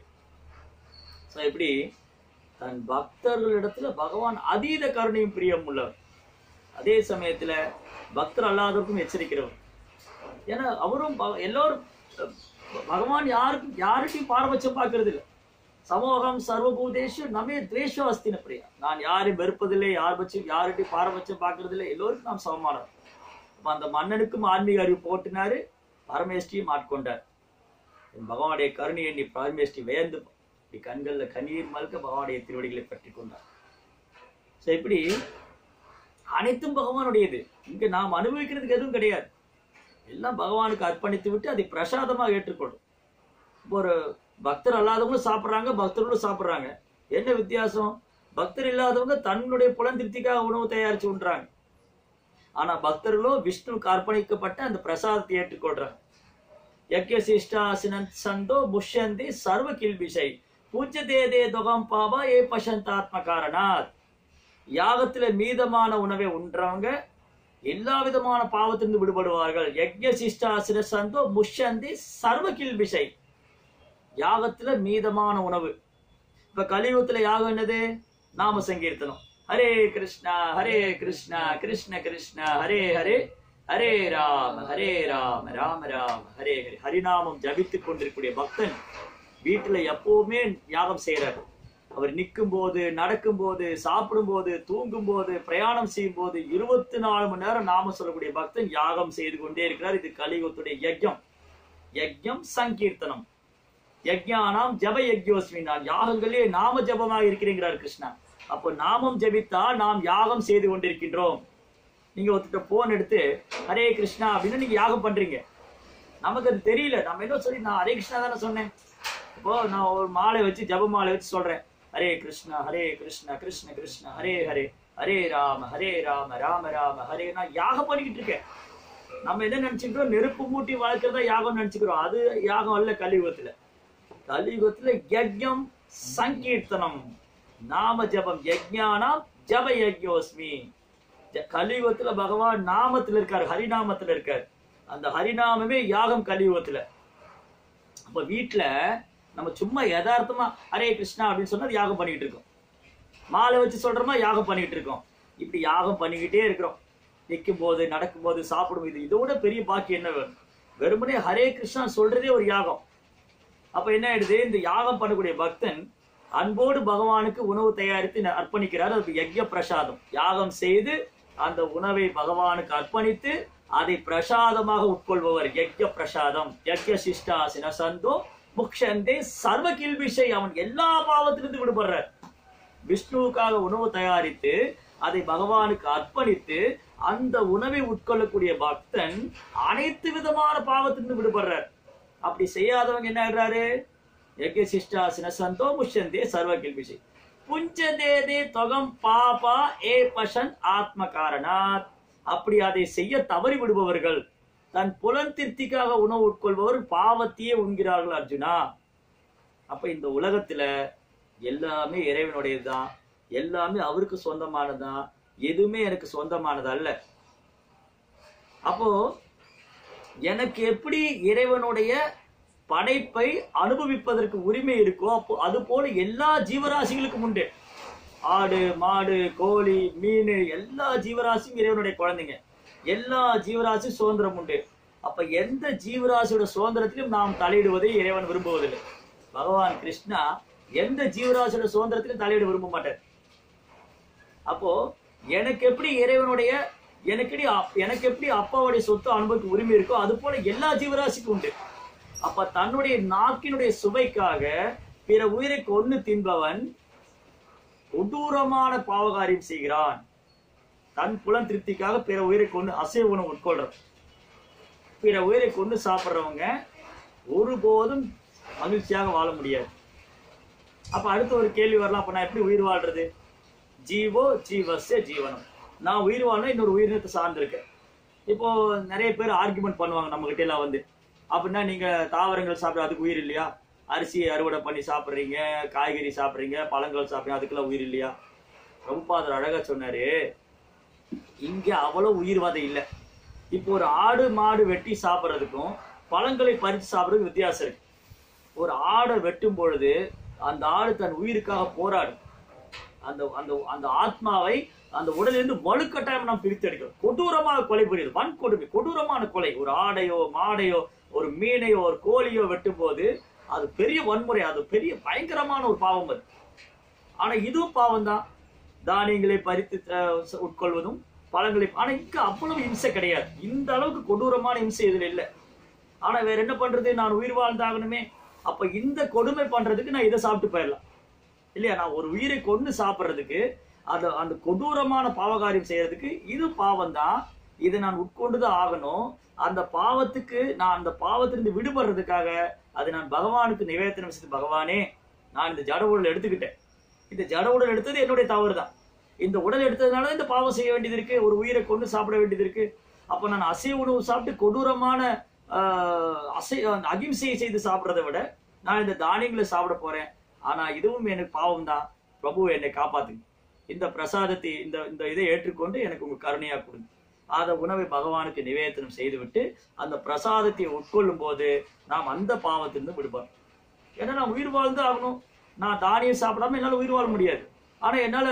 So, இப்படி தன் பக்தர்களிடத்துல பகவான் அதீத கருணையும் பிரியம் உள்ளவர் அதே சமயத்துல பக்தர் அல்லாதவருக்கும் எச்சரிக்கிறவர் ஏன்னா அவரும் பக- எல்லோரும் அஹ், பகவான் யாருக்கும் யாருக்கும் பாரபட்சம் பார்க்கறது இல்லை சமூகம் சர்வபூதேஷு நமே துவேஷோ அஸ்தின பிரியா நான் யாரையும் வெறுப்பதில்லை யார் பட்சம் யார்கிட்டையும் பாரபட்சம் பார்க்கறதில்லை எல்லோருக்கும் நாம் சமமானவர் அப்ப அந்த மன்னனுக்கும் ஆன்மீக அறிவு போட்டினாரு பரமேஷ்டியும் ஆட்கொண்டார் என் பகவானுடைய கருணையை நீ பரமேஷ்டி வேந்து இப்படி கண்கள்ல கண்ணீர் மல்க பகவானுடைய திருவடிகளை பற்றி கொண்டார் So, இப்படி அனைத்தும் பகவானுடையது இங்க நாம் அனுபவிக்கிறதுக்கு எதுவும் கிடையாது எல்லாம் பகவானுக்கு அர்ப்பணித்து விட்டு அதை பிரசாதமாக ஏற்றுக்கொள்ளும் இப்போ ஒரு பக்தர் அல்லாதவங்களும் சாப்பிட்றாங்க பக்தர்களும் சாப்பிட்றாங்க என்ன வித்தியாசம் பக்தர் இல்லாதவங்க தன்னுடைய புலந்திருப்திக்காக உணவு தயாரிச்சு உண்றாங்க ஆனா பக்தர்களோ விஷ்ணுவுக்கு அர்ப்பணிக்கப்பட்ட அந்த பிரசாதத்தை ஏற்றுக்கொள்றாங்க யக்ய சிஷ்டாசினன் சந்தோ முஷ்யந்தி சர்வ கில்பிஷை பூஜ்யதே தே தொகம் பாபா ஏ பசந்தாத்ம காரணாத் யாகத்துல மீதமான உணவை உண்றவங்க எல்லா விதமான பாவத்திலிருந்து விடுபடுவார்கள் யக்ய சிஷ்டாசின சந்தோ முஷ்யந்தி சர்வ கில்பிஷை யாகத்துல மீதமான உணவு இப்ப கலியுகத்துல யாகம் என்னது நாம சங்கீர்த்தனம் ஹரே கிருஷ்ணா ஹரே கிருஷ்ணா கிருஷ்ண கிருஷ்ணா ஹரே ஹரே ஹரே ராம ஹரே ராம ராம ராம ஹரே ஹரே ஹரிநாமம் ஜபித்துக் கொண்டிருக்கக்கூடிய பக்தன் வீட்டுல எப்பவுமே யாகம் செய்யறாரு அவர் நிற்கும் போது நடக்கும் போது சாப்பிடும் போது தூங்கும் போது பிரயாணம் செய்யும் போது இருபத்தி நாலு மணி நேரம் நாம சொல்லக்கூடிய பக்தன் யாகம் செய்து கொண்டே இருக்கிறார் இது கலியுகத்துடைய யஜ்யம் யஜ்யம் சங்கீர்த்தனம் யஜ்ஞானாம் ஜப யஜ்யோஸ்மி நான் யாகங்களே நாம ஜபமாக இருக்கிறீங்கிறார் கிருஷ்ணா அப்போ நாமம் ஜபித்தால் நாம் யாகம் செய்து கொண்டிருக்கின்றோம் நீங்க ஒருத்தட்ட போன் எடுத்து ஹரே கிருஷ்ணா அப்படின்னு நீங்க யாகம் பண்றீங்க நமக்கு அது தெரியல நம்ம என்ன சொல்லி நான் ஹரே கிருஷ்ணா தானே சொன்னேன் இப்போ நான் ஒரு மாலை வச்சு ஜப மாலை வச்சு சொல்றேன் ஹரே கிருஷ்ணா ஹரே கிருஷ்ணா கிருஷ்ண கிருஷ்ணா ஹரே ஹரே ஹரே ராம ஹரே ராம ராம ராம ஹரே நான் யாகம் பண்ணிக்கிட்டு இருக்கேன் நம்ம என்ன நினைச்சுக்கிறோம் நெருப்பு மூட்டி வளர்க்கறதா யாகம் நினைச்சுக்கிறோம் அது யாகம் அல்ல கலியுகத்துல கலியுகத்துல யஜ்யம் சங்கீர்த்தனம் நாம ஜபம் யஜ்ஞானாம் ஜப யஜ்யோஸ்மி ஜ- கலியுகத்துல பகவான் நாமத்துல இருக்காரு ஹரிநாமத்துல இருக்காரு அந்த ஹரிநாமமே யாகம் கலியுகத்துல அப்ப வீட்டுல நம்ம சும்மா யதார்த்தமா ஹரே கிருஷ்ணா அப்படின்னு சொன்னா அது யாகம் பண்ணிட்டு இருக்கோம் மாலை வச்சு சொல்றோமா யாகம் பண்ணிட்டு இருக்கோம் இப்படி யாகம் பண்ணிக்கிட்டே இருக்கிறோம் நிற்கும் போது நடக்கும் போது சாப்பிடும் இது இதோட பெரிய பாக்கி என்ன வேணும் வெறுமனே ஹரே கிருஷ்ணா சொல்றதே ஒரு யாகம் அப்ப என்ன ஆயிடுது இந்த யாகம் பண்ணக்கூடிய பக்தன் அன்போடு பகவானுக்கு உணவு தயாரித்து ந- அர்ப்பணிக்கிறார் அது யஜ்ய பிரசாதம் யாகம் செய்து அந்த உணவை பகவானுக்கு அர்ப்பணித்து அதை பிரசாதமாக உட்கொள்பவர் யஜ்ய பிரசாதம் யஜ்ய சிஷ்டாசின சந்தோ முக்ஷந்தே சர்வ கில்பிஷை அவன் எல்லா பாவத்திலிருந்து விடுபடுறார் விஷ்ணுவுக்காக உணவு தயாரித்து அதை பகவானுக்கு அர்ப்பணித்து அந்த உணவை உட்கொள்ளக்கூடிய பக்தன் அனைத்து விதமான பாவத்திலிருந்து விடுபடுறார் அப்படி செய்யாதவங்க என்ன ஆயிடுறாரு யஜ்ய சிஷ்டாசின சந்தோ முஷந்தே சர்வ கில்பிஷை புஞ்சதேதே தொகம் பாபா ஏ பசன் ஆத்ம காரணாத் அப்படி அதை செய்ய தவறி விடுபவர்கள் தன் புலன் திருப்திக்காக உணவு உட்கொள்பவர் பாவத்தையே உண்கிறார்கள் அர்ஜுனா அப்ப இந்த உலகத்துல எல்லாமே இறைவனுடையதுதான் எல்லாமே அவருக்கு சொந்தமானதுதான் எதுவுமே எனக்கு சொந்தமானது அல்ல அப்போ எனக்கு எப்படி இறைவனுடைய படைப்பை அனுபவிப்பதற்கு உரிமை இருக்கோ அப்போ அது போல எல்லா ஜீவராசிகளுக்கும் உண்டு ஆடு மாடு கோழி மீன் எல்லா ஜீவராசியும் இறைவனுடைய குழந்தைங்க எல்லா ஜீவராசியும் சுதந்திரம் உண்டு அப்ப எந்த ஜீவராசியோட சுதந்திரத்திலும் நாம் தலையிடுவதை இறைவன் விரும்புவதில்லை பகவான் கிருஷ்ணா எந்த ஜீவராசியோட சுதந்திரத்திலும் தலையிட விரும்ப மாட்டார் அப்போ எனக்கு எப்படி இறைவனுடைய எனக்கு எப்படி அப்- எனக்கு எப்படி அப்பாவுடைய சொத்து அனுபவிக்க உரிமை இருக்கோ அது போல எல்லா ஜீவராசிக்கும் உண்டு அப்ப தன்னுடைய நாக்கினுடைய சுவைக்காக பிற உயிரை கொன்னு தின்பவன் கொடூரமான பாவகாரியம் செய்கிறான் தன் புலன் திருப்திக்காக பிற உயிரை கொண்டு அசைவ உணவு உட்கொள்றான் பிற உயிரை கொண்டு சாப்பிட்றவங்க ஒருபோதும் மகிழ்ச்சியாக வாழ முடியாது அப்ப அடுத்த ஒரு கேள்வி வரலாம் அப்ப நான் எப்படி உயிர் வாழ்றது ஜீவோ ஜீவஸ்ய ஜீவனம் நான் உயிர் வாழணும் இன்னொரு உயிரினத்தை சார்ந்திருக்கேன் இப்போ நிறைய பேர் ஆர்குமெண்ட் பண்ணுவாங்க நம்ம கிட்ட எல்லாம் வந்து அப்படின்னா நீங்க தாவரங்கள் சாப்பிட அதுக்கு உயிர் இல்லையா அரிசி அறுவடை பண்ணி சாப்பிட்றீங்க காய்கறி சாப்பிட்றீங்க பழங்கள் சாப்பிட்றீங்க அதுக்கெல்லாம் உயிர் இல்லையா ரொம்ப அழகா சொன்னாரு இங்க அவ்வளவு உயிர்வாதம் இல்லை இப்போ ஒரு ஆடு மாடு வெட்டி சாப்பிட்றதுக்கும் பழங்களை பறித்து சாப்பிட்றதுக்கு வித்தியாசம் இருக்கு ஒரு ஆடை வெட்டும் பொழுது அந்த ஆடு தன் உயிருக்காக போராடும் அந்த அந்த அந்த ஆத்மாவை அந்த உடலிலிருந்து வலுக்கட்டாயம் நாம் பிரித்து எடுக்கிறோம் கொடூரமாக கொலை புரியுது வன்கொடுமை கொடூரமான கொலை ஒரு ஆடையோ மாடையோ ஒரு மீனையோ ஒரு கோழியோ வெட்டும் போது அது பெரிய வன்முறை அது பெரிய பயங்கரமான ஒரு பாவம் அது ஆனா இதுவும் பாவம் தான் தானியங்களை பறித்து அஹ், ச- உட்கொள்வதும் பழங்களை ஆனா இங்க அவ்வளவு இம்சை கிடையாது இந்த அளவுக்கு கொடூரமான இம்சை இதுல இல்லை ஆனா வேற என்ன பண்றது நான் உயிர் வாழ்ந்தாகணுமே அப்ப இந்த கொடுமை பண்றதுக்கு நான் இதை சாப்பிட்டு போயிடலாம் இல்லையா நான் ஒரு உயிரை கொண்டு சாப்பிட்றதுக்கு அந்த அந்த கொடூரமான பாவகாரியம் செய்யறதுக்கு இது பாவம் தான் இதை நான் உட்கொண்டுதான் ஆகணும் அந்த பாவத்துக்கு நான் அந்த பாவத்திலிருந்து விடுபடுறதுக்காக அது நான் பகவானுக்கு நிவேதனம் செய்து பகவானே நான் இந்த ஜட உடல் எடுத்துக்கிட்டேன் இந்த ஜட உடல் எடுத்தது என்னுடைய தவறு தான் இந்த உடல் எடுத்ததுனால இந்த பாவம் செய்ய வேண்டியது இருக்கு ஒரு உயிரை கொண்டு சாப்பிட வேண்டியது இருக்கு அப்ப நான் அசைவ உணவு சாப்பிட்டு கொடூரமான ஆஹ், அசை அந்த அகிம்சையை செய்து சாப்பிடுறதை விட நான் இந்த தானியங்களை சாப்பிட போறேன் ஆனா இதுவும் எனக்கு பாவம் தான் பிரபு என்னை காப்பாத்துங்க இந்த பிரசாதத்தை இந்த இந்த இதை ஏற்றுக்கொண்டு எனக்கு உங்க கருணையா கொடுங்க அந்த உணவை பகவானுக்கு நிவேதனம் செய்துவிட்டு அந்த பிரசாதத்தை உட்கொள்ளும் போது நாம் அந்த பாவத்திலிருந்து விடுபோம் ஏன்னா நான் உயிர் வாழ்ந்து ஆகணும் நான் தானியம் சாப்பிடாம என்னால உயிர் வாழ முடியாது ஆனா என்னால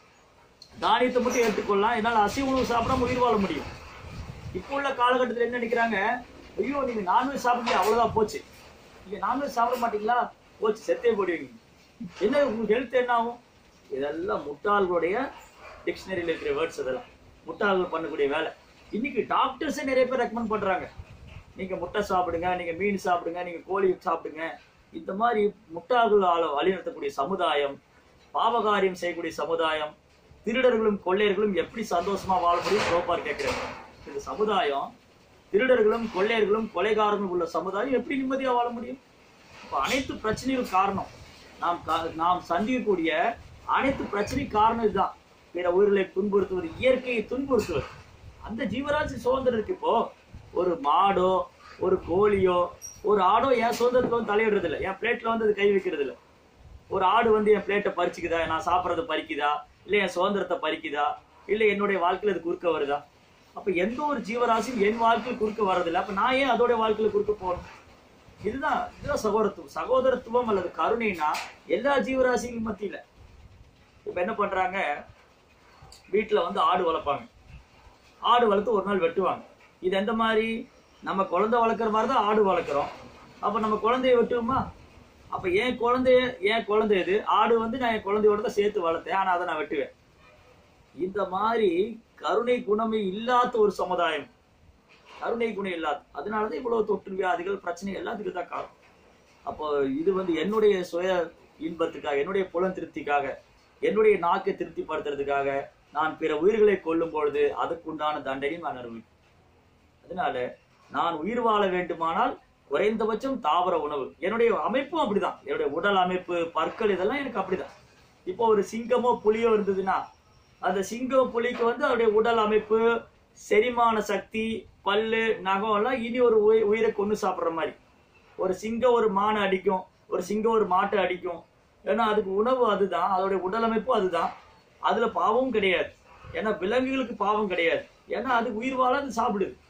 தானியத்தை மட்டும் ஏற்றுக்கொள்ளலாம் என்னால அசைவ உணவு சாப்பிடாம உயிர் வாழ முடியும் இப்போ உள்ள காலகட்டத்தில் என்ன நினைக்கிறாங்க ஐயோ நீங்க நான்வெஜ் சாப்பிட்டீங்க அவ்வளவுதான் போச்சு நீங்க நான்வெஜ் சாப்பிட மாட்டீங்களா போச்சு செத்தே போடுவீங்க என்ன உங்க ஹெல்த் என்ன ஆகும் இதெல்லாம் முட்டாள்களுடைய டிக்ஷனரியில் இருக்கிற வேர்ட்ஸ் அதெல்லாம் முட்டாள்கள் பண்ணக்கூடிய வேலை இன்னைக்கு டாக்டர்ஸே நிறைய பேர் ரெக்கமெண்ட் பண்றாங்க நீங்க முட்டை சாப்பிடுங்க நீங்க மீன் சாப்பிடுங்க நீங்க கோழி சாப்பிடுங்க இந்த மாதிரி முட்டாள்கள் ஆள வழிநடத்தக்கூடிய சமுதாயம் பாவகாரியம் செய்யக்கூடிய சமுதாயம் திருடர்களும் கொள்ளையர்களும் எப்படி சந்தோஷமா வாழ முடியும் ப்ரோப்பார் கேட்கிறாங்க இந்த சமுதாயம் திருடர்களும் கொள்ளையர்களும் கொலைகாரர்களும் உள்ள சமுதாயம் எப்படி நிம்மதியா வாழ முடியும் இப்ப அனைத்து பிரச்சனைகளும் காரணம் நாம் கா- நாம் சந்திக்கக்கூடிய அனைத்து பிரச்சனைக்கு காரணம் இதுதான் பிற உயிர்களை துன்புறுத்துவது இயற்கையை துன்புறுத்துவது அந்த ஜீவராசி சுதந்திரம் இருக்கு இப்போ ஒரு மாடோ ஒரு கோழியோ ஒரு ஆடோ என் சுதந்திரத்துல வந்து தலையிடுறது இல்லை என் பிளேட்ல வந்து அது கை வைக்கிறது இல்லை ஒரு ஆடு வந்து என் பிளேட்டை பறிச்சுக்குதா நான் சாப்பிட்றத பறிக்குதா இல்லை என் சுதந்திரத்தை பறிக்குதா இல்லை என்னுடைய வாழ்க்கையில அது குறுக்க வருதா அப்ப எந்த ஒரு ஜீவராசியும் என் வாழ்க்கையில் குறுக்க வர்றதில்லை அப்ப நான் ஏன் அதோட வாழ்க்கையில குறுக்க போகணும் இதுதான் இதுதான் சகோதரத்துவம் சகோதரத்துவம் அல்லது கருணைனா எல்லா ஜீவராசிகளும் மத்தியில இப்ப என்ன பண்றாங்க வீட்டுல வந்து ஆடு வளர்ப்பாங்க ஆடு வளர்த்து ஒரு நாள் வெட்டுவாங்க இது எந்த மாதிரி நம்ம குழந்தை வளர்க்குற மாதிரி தான் ஆடு வளர்க்குறோம் அப்ப நம்ம குழந்தைய வெட்டுவோமா அப்ப என் குழந்தைய என் குழந்தை இது ஆடு வந்து நான் என் குழந்தையோட தான் சேர்த்து வளர்த்தேன் ஆனா அதை நான் வெட்டுவேன் இந்த மாதிரி கருணை குணமே இல்லாத ஒரு சமுதாயம் கருணை குணம் இல்லாத அதனாலதான் இவ்வளவு தொற்று வியாதிகள் பிரச்சனை எல்லாத்துக்கும் தான் காரணம் அப்போ இது வந்து என்னுடைய சுய இன்பத்துக்காக என்னுடைய புலன் திருப்திக்காக என்னுடைய நாக்கை திருப்திப்படுத்துறதுக்காக நான் பிற உயிர்களை கொல்லும் பொழுது அதுக்குண்டான தண்டனையும் நான் அனுபவிப்பேன் அதனால நான் உயிர் வாழ வேண்டுமானால் குறைந்தபட்சம் தாவர உணவு என்னுடைய அமைப்பும் அப்படிதான் என்னுடைய உடல் அமைப்பு பற்கள் இதெல்லாம் எனக்கு அப்படிதான் இப்போ ஒரு சிங்கமோ புலியோ இருந்ததுன்னா அந்த சிங்கம் புலிக்கு வந்து அவருடைய உடல் அமைப்பு செரிமான சக்தி பல்லு நகம் எல்லாம் இனி ஒரு உயி- உயிரை கொண்டு சாப்பிடுற மாதிரி ஒரு சிங்கம் ஒரு மானை அடிக்கும் ஒரு சிங்கம் ஒரு மாட்டை அடிக்கும் ஏன்னா அதுக்கு உணவு அதுதான் அதோடைய உடல் அமைப்பும் அதுதான் அதுல பாவமும் கிடையாது ஏன்னா விலங்குகளுக்கு பாவம் கிடையாது ஏன்னா அது உயிர் வாழ அது சாப்பிடுது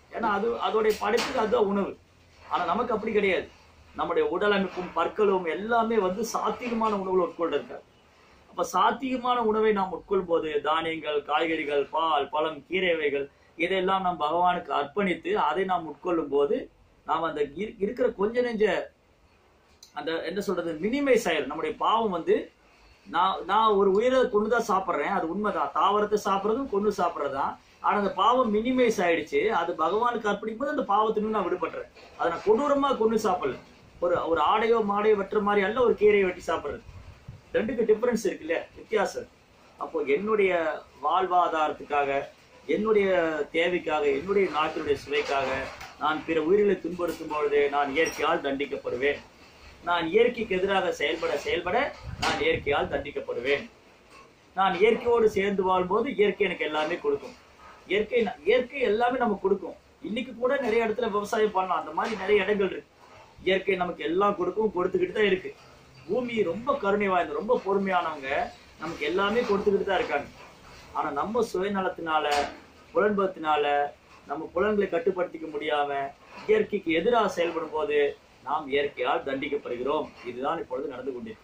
ஏன்னா அது அதோடைய படைப்புக்கு அதுதான் உணவு ஆனா நமக்கு அப்படி கிடையாது நம்முடைய உடல் அமைப்பும் பற்களும் எல்லாமே வந்து சாத்தியமான உணவுகள் உட்கொண்டிருக்காரு அப்ப சாத்தியமான உணவை நாம் உட்கொள்ளும் போது தானியங்கள் காய்கறிகள் பால் பழம் கீரை வகைகள் இதையெல்லாம் நாம் பகவானுக்கு அர்ப்பணித்து அதை நாம் உட்கொள்ளும் போது நாம் அந்த இரு- இருக்கிற கொஞ்ச நெஞ்ச அந்த என்ன சொல்றது மினிமை செயல் நம்முடைய பாவம் வந்து நான் நான் ஒரு உயிரை கொண்டு தான் சாப்பிட்றேன் அது உண்மைதான் தாவரத்தை சாப்பிட்றதும் கொண்டு சாப்பிட்றதுதான் ஆனா அந்த பாவம் மினிமைஸ் ஆயிடுச்சு அது பகவானுக்கு அர்ப்பணிக்கும் போது அந்த பாவத்திலிருந்து நான் விடுபட்டுறேன் அதை நான் கொடூரமா கொண்டு சாப்பிடல ஒரு ஒரு ஆடையோ மாடையோ வெட்டுற மாதிரி அல்ல ஒரு கீரையை வெட்டி சாப்பிடுறது ரெண்டுக்கு டிஃபரன்ஸ் இருக்குல்ல வித்தியாசம் இருக்கு. அப்போ என்னுடைய வாழ்வாதாரத்துக்காக என்னுடைய தேவைக்காக என்னுடைய நாட்டினுடைய சுவைக்காக நான் பிற உயிர்களை துன்புறுத்தும் பொழுது நான் இயற்கையால் தண்டிக்கப்படுவேன் நான் இயற்கைக்கு எதிராக செயல்பட செயல்பட நான் இயற்கையால் தண்டிக்கப்படுவேன் நான் இயற்கையோடு சேர்ந்து வாழும்போது இயற்கை எனக்கு எல்லாமே கொடுக்கும் இயற்கை ந- இயற்கை எல்லாமே நமக்கு கொடுக்கும் இன்னைக்கு கூட நிறைய இடத்துல விவசாயம் பண்ணலாம் அந்த மாதிரி நிறைய இடங்கள் இருக்கு இயற்கை நமக்கு எல்லாம் கொடுக்கும் கொடுத்துக்கிட்டு தான் இருக்கு பூமி ரொம்ப கருணை வாய்ந்த ரொம்ப பொறுமையானவங்க நமக்கு எல்லாமே கொடுத்துக்கிட்டு தான் இருக்காங்க ஆனா நம்ம சுயநலத்தினால புலன்பத்தினால நம்ம புலன்களை கட்டுப்படுத்திக்க முடியாம இயற்கைக்கு எதிராக செயல்படும் போது நாம் இயற்கையால் தண்டிக்கப்படுகிறோம் இதுதான் இப்பொழுது நடந்து கொண்டிருக்கு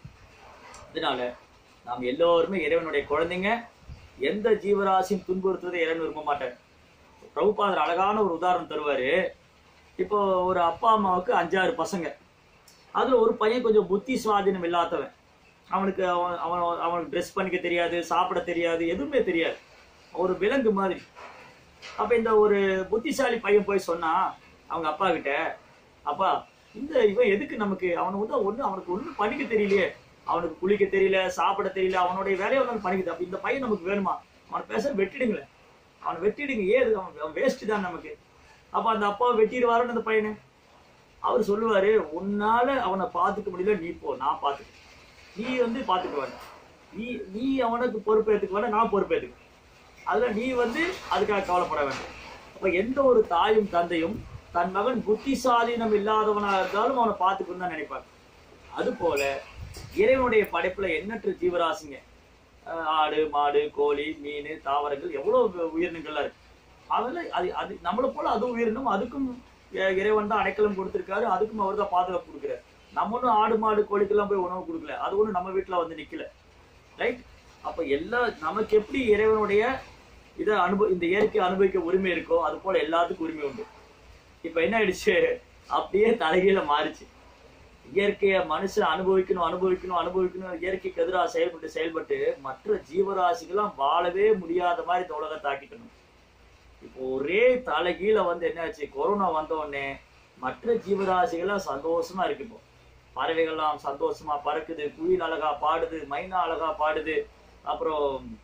இதனால நாம் எல்லோருமே இறைவனுடைய குழந்தைங்க எந்த ஜீவராசியும் துன்புறுத்துவதை இறைவன் விரும்ப மாட்டார் பிரபுபாதர் அழகான ஒரு உதாரணம் தருவாரு இப்போ ஒரு அப்பா அம்மாவுக்கு அஞ்சாறு பசங்க அதுல ஒரு பையன் கொஞ்சம் புத்தி சுவாதீனம் இல்லாதவன் அவனுக்கு அவன் அவன் அவனுக்கு ட்ரெஸ் பண்ணிக்க தெரியாது சாப்பிட தெரியாது எதுவுமே தெரியாது ஒரு விலங்கு மாதிரி அப்ப இந்த ஒரு புத்திசாலி பையன் போய் சொன்னா அவங்க அப்பா கிட்ட அப்பா இந்த இவன் எதுக்கு நமக்கு அவனுக்கு வந்து ஒண்ணு அவனுக்கு ஒண்ணும் பண்ணிக்க தெரியலையே அவனுக்கு குளிக்க தெரியல சாப்பிட தெரியல அவனுடைய வேலையை அவனுக்கு பண்ணிக்குது அப்ப இந்த பையன் நமக்கு வேணுமா அவனை பேச வெட்டிடுங்களேன் அவனை வெட்டிடுங்க ஏது அவன் அவன் வேஸ்ட் தான் நமக்கு அப்ப அந்த அப்பாவை வெட்டிடுவாருன்னு அந்த பையனை அவர் சொல்லுவாரு உன்னால அவனை பார்த்துக்க முடியல நீ போ நான் பார்த்துக்க நீ வந்து பார்த்துக்க வேண்டாம் நீ நீ அவனுக்கு பொறுப்பேற்றுக்க வேண்டாம் நான் பொறுப்பேற்றுக்க அதுல நீ வந்து அதுக்காக கவலைப்பட வேண்டாம் அப்ப எந்த ஒரு தாயும் தந்தையும் தன் மகன் புத்திசாலினம் இல்லாதவனா இருந்தாலும் அவனை பார்த்துக்கணும்னு தான் நினைப்பாங்க அது போல இறைவனுடைய படைப்புல எண்ணற்ற ஜீவராசிங்க அஹ் ஆடு மாடு கோழி மீன் தாவரங்கள் எவ்வளவு உயிரினங்கள்லாம் இருக்கு அதெல்லாம் அது அது நம்மளை போல அதுவும் உயிரினம் அதுக்கும் இ- இறைவன் தான் அடைக்கலம் கொடுத்திருக்காரு அதுக்கும் அவர் தான் பாதுகாப்பு கொடுக்குறாரு நம்ம ஒன்றும் ஆடு மாடு கோழிக்கெல்லாம் போய் உணவு கொடுக்கல அது ஒன்றும் நம்ம வீட்டுல வந்து நிக்கல ரைட் அப்ப எல்லா நமக்கு எப்படி இறைவனுடைய இதை அனுபவ இந்த இயற்கை அனுபவிக்க உரிமை இருக்கோ அது போல எல்லாத்துக்கும் உரிமை உண்டு இப்ப என்ன ஆயிடுச்சு அப்படியே தலைகீழ மாறிச்சு இயற்கையை மனுஷன் அனுபவிக்கணும் அனுபவிக்கணும் அனுபவிக்கணும் இயற்கைக்கு எதிராக செயல்பட்டு செயல்பட்டு மற்ற ஜீவராசிகளாம் வாழவே முடியாத மாதிரி இந்த உலகத்தை ஆக்கிக்கணும் இப்போ ஒரே தலைகீழ வந்து என்னாச்சு கொரோனா வந்த உடனே மற்ற ஜீவராசிகள்லாம் சந்தோஷமா இருக்கு இப்போ பறவைகள்லாம் சந்தோஷமா பறக்குது குயில் அழகா பாடுது மைனா அழகா பாடுது அப்புறம்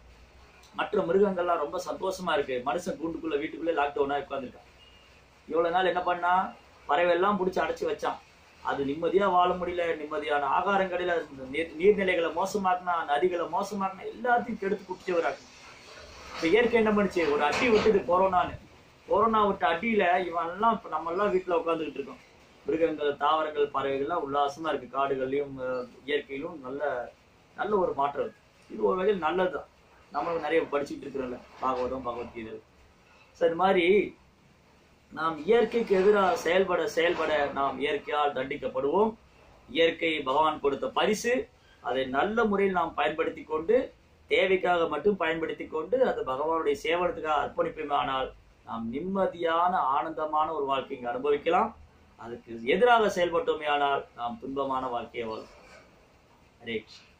மற்ற மிருகங்கள்லாம் ரொம்ப சந்தோஷமா இருக்கு மனுஷன் கூண்டுக்குள்ள வீட்டுக்குள்ளே லாக்டவுனா உட்காந்துருக்கான் இவ்வளவு நாள் என்ன பண்ணா பறவை எல்லாம் பிடிச்சி அடைச்சு வச்சான் அது நிம்மதியா வாழ முடியல நிம்மதியான ஆகாரம் கிடையில நீர் நீர்நிலைகளை மோசமாக்குனா நதிகளை மோசமாக்குனா எல்லாத்தையும் கெடுத்து குடிச்சு வராங்க இப்ப இயற்கை என்ன பண்ணுச்சு ஒரு அடி விட்டுது கொரோனான்னு கொரோனா விட்ட அடியில இவன் எல்லாம் இப்ப நம்ம எல்லாம் வீட்டுல உட்காந்துக்கிட்டு இருக்கோம் மிருகங்கள் தாவரங்கள் பறவைகள்லாம் உல்லாசமா இருக்கு காடுகள்லயும் அஹ், இயற்கையிலும் நல்ல நல்ல ஒரு மாற்றம் இருக்கு இது ஒரு வகையில் நல்லதுதான் நம்மளும் நிறைய படிச்சுட்டு இருக்கிறோம்ல பாகவதம் பகவத்கீதை ஸோ இது மாதிரி நாம் இயற்கைக்கு எதிராக செயல்பட செயல்பட நாம் இயற்கையால் தண்டிக்கப்படுவோம் இயற்கை பகவான் கொடுத்த பரிசு அதை நல்ல முறையில் நாம் பயன்படுத்தி கொண்டு தேவைக்காக மட்டும் பயன்படுத்தி கொண்டு அது பகவானுடைய சேவனத்துக்காக அர்ப்பணிப்போமே ஆனால் நாம் நிம்மதியான ஆனந்தமான ஒரு வாழ்க்கை இங்கு அனுபவிக்கலாம் அதுக்கு எதிராக செயல்பட்டோமே ஆனால் நாம் துன்பமான வாழ்க்கையை வாழும் ஹரே கிருஷ்ணா.